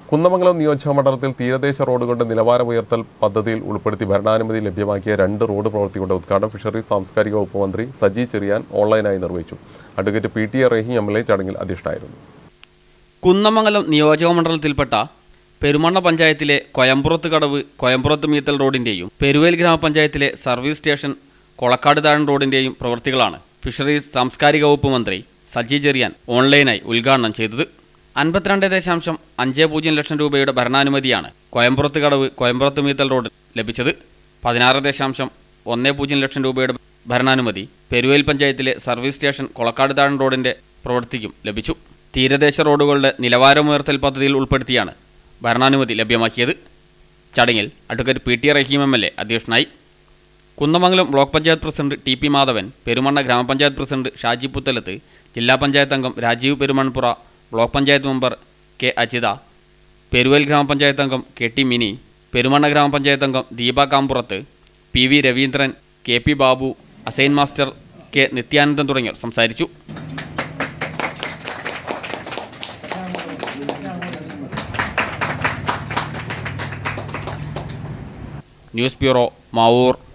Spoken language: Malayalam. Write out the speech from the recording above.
കുന്നമംഗലം നിയോജക മണ്ഡലത്തിൽ തീരദേശ റോഡുകളുടെ നിലവാരമുയർത്തൽ പദ്ധതിയിൽ ഉൾപ്പെടുത്തി ഭരണാനുമതി ലഭ്യമാക്കിയ രണ്ട് റോഡ് പ്രവൃത്തികളുടെ ഉദ്ഘാടനം ഫിഷറീസ് സാംസ്കാരിക വകുപ്പ് മന്ത്രി സജി ചെറിയാൻ ഓൺലൈനായി നിർവഹിച്ചു advocate P T A Rahim M L A ചടങ്ങിൽ അധ്യക്ഷനായിരുന്നു കുന്നമംഗലം നിയോജകമണ്ഡലത്തിൽപ്പെട്ട പെരുമണ്ണ പഞ്ചായത്തിലെ കൊയമ്പുറത്ത് കടവ് കൊയമ്പുറത്ത് മീത്തൽ റോഡിന്റെയും പെരുവേൽ ഗ്രാമപഞ്ചായത്തിലെ സർവീസ് സ്റ്റേഷൻ കൊളക്കാട് താഴൻ റോഡിന്റെയും പ്രവൃത്തികളാണ് ഫിഷറീസ് സാംസ്കാരിക വകുപ്പ് മന്ത്രി സജി ചെറിയാൻ ഓൺലൈനായി ഉദ്ഘാടനം ചെയ്തത് അൻപത്തിരണ്ട് ദശാംശം അഞ്ച് പൂജ്യം ലക്ഷം രൂപയുടെ ഭരണാനുമതിയാണ് കൊയമ്പുറത്ത് കടവ് കൊയമ്പുറത്ത് മീത്തൽ റോഡ് ലഭിച്ചത് പതിനാറ് ദശാംശം ഒന്ന് പൂജ്യം ലക്ഷം രൂപയുടെ ഭരണാനുമതി പെരുവേൽ പഞ്ചായത്തിലെ സർവീസ് സ്റ്റേഷൻ കൊളക്കാട് താഴൻ റോഡിന്റെ പ്രവൃത്തിക്കും ലഭിച്ചു തീരദേശ റോഡുകളുടെ നിലവാരമുയർത്തൽ പദ്ധതിയിൽ ഉൾപ്പെടുത്തിയാണ് ഭരണാനുമതി ലഭ്യമാക്കിയത് ചടങ്ങിൽ advocate P T Rahim M L A അധ്യക്ഷനായി Kunnamangalam block panchayat president T P Madhavan Perumanna ഗ്രാമപഞ്ചായത്ത് പ്രസിഡന്റ് ഷാജി പുത്തലത്ത് ജില്ലാ പഞ്ചായത്ത് അംഗം Rajeev Perumanpura block panchayat member K Ajitha Peruvel ഗ്രാമപഞ്ചായത്ത് അംഗം കെ ടി മിനി പെരുമണ്ണ ഗ്രാമപഞ്ചായത്ത് അംഗം Deepa Kampurath P V Raveendran K P Babu Assain master K Nithyanandan തുടങ്ങിയവർ സംസാരിച്ചു ന്യൂസ് ബ്യൂറോ മാവൂർ